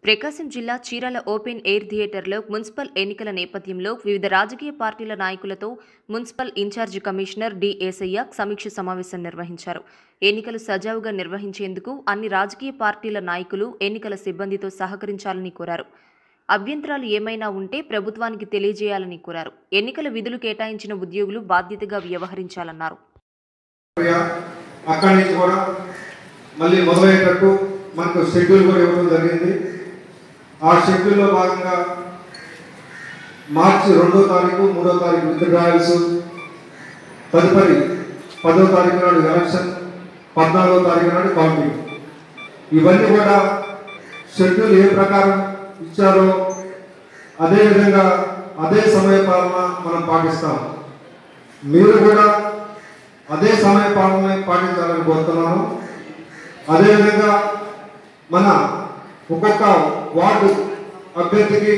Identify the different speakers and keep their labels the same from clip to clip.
Speaker 1: ప్రకాశం జిల్లా Chirala open air థియేటర్లో municipal ఎన్నికల నేపథ్యంలో వివిధ రాజకీయ పార్టీల నాయకులతో municipal incharge commissioner D Esayya సమీక్ష సమావేశం నిర్వహించారు ఎన్నికలు సజావుగా నిర్వహించేందుకు అన్ని రాజకీయ పార్టీల నాయకులు ఎన్నికల సిబ్బందితో సహకరించాలని కోరారు అభ్యంతరాలు ఏమైనా ఉంటే ప్రభుత్వానికి తెలియజేయాలని కోరారు ఎన్నికల విధులు కేటాయించిన ఉద్యోగులు బాధ్యతగా వ్యవహరించాలన్నారు
Speaker 2: ప్రక్రియ అక్కడి నుంచి కూడా మళ్ళీ మొదలయ్యేటట్టు మనకు షెడ్యూల్ కూడా ఇవ్వడం జరిగింది ఆ షెడ్యూల్లో భాగంగా మార్చి రెండో తారీఖు మూడో తారీఖు విత్డ్రాయల్స్ తదుపరి పదో తారీఖు నాడు ఎలక్షన్ పద్నాలుగో తారీఖు నాడు కౌంటింగ్ ఇవన్నీ కూడా షెడ్యూల్ ఏ ప్రకారం ఇచ్చారో అదే విధంగా అదే సమయ పాలన మనం పాటిస్తాం మీరు కూడా అదే సమయ పాలన పాటించాలని కోరుతున్నాను అదేవిధంగా మన ఒక్కొక్క వార్డు అభ్యర్థికి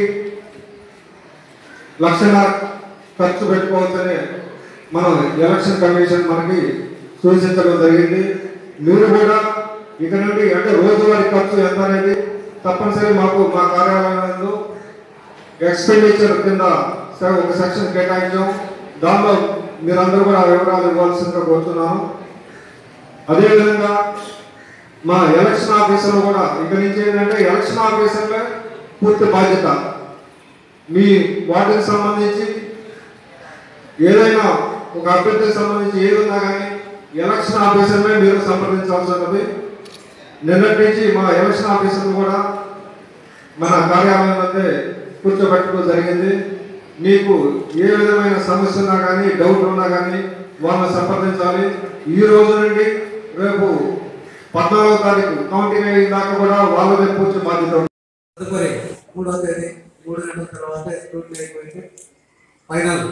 Speaker 2: లక్షన్నర ఖర్చు పెట్టుకోవచ్చని మనం ఎలక్షన్ కమిషన్ మనకి సూచించడం జరిగింది మీరు కూడా ఇక నుండి అంటే రోజువారీ ఖర్చు ఎంత అనేది తప్పనిసరి మాకు మా కార్యాలయంలో ఎక్స్పెండిచర్ కింద స- ఒక సెక్షన్ కేటాయించాం దానిలో మీరందరూ కూడా ఆ వివరాలు ఇవ్వాల్సిందిగా కోరుతున్నాను అదేవిధంగా మా ఎలక్షన్ ఆఫీసర్లు కూడా ఇక నుంచి ఏంటంటే ఎలక్షన్ ఆఫీసర్లే పూర్తి బాధ్యత మీ వార్డుకి సంబంధించి ఏదైనా ఒక అభ్యర్థికి సంబంధించి ఏది ఉన్నా కానీ ఎలక్షన్ ఆఫీసర్నే మీరు సంప్రదించాల్సి ఉన్నది నిన్నటి నుంచి మా ఎలక్షన్ ఆఫీసర్లు కూడా మన కార్యాలయంలో కూర్చోబెట్టడం జరిగింది మీకు ఏ విధమైన సమస్య ఉన్నా కానీ డౌట్ ఉన్నా కానీ వాళ్ళని సంప్రదించాలి ఈ రోజు నుండి రేపు పద్నాలుగో తారీఖు కౌంటింగ్ అయిన దాకా కూడా వాళ్ళదే పూర్తి బాధ్యత ఉంటుంది.
Speaker 3: తదుపరి మూడవ తేదీ మూడు గంటల తర్వాత స్క్రూటినీ అయిపోయింది ఫైనల్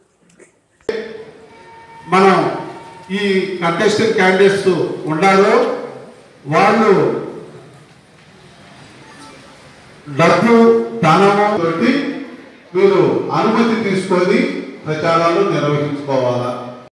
Speaker 4: మనం ఈ కంటెస్టెంట్ క్యాండిడేట్స్ ఉండారో వాళ్ళు డబ్బు ధనము తోటి మీరు అనుమతి తీసుకొని ప్రచారాలు నిర్వహించుకోవాలా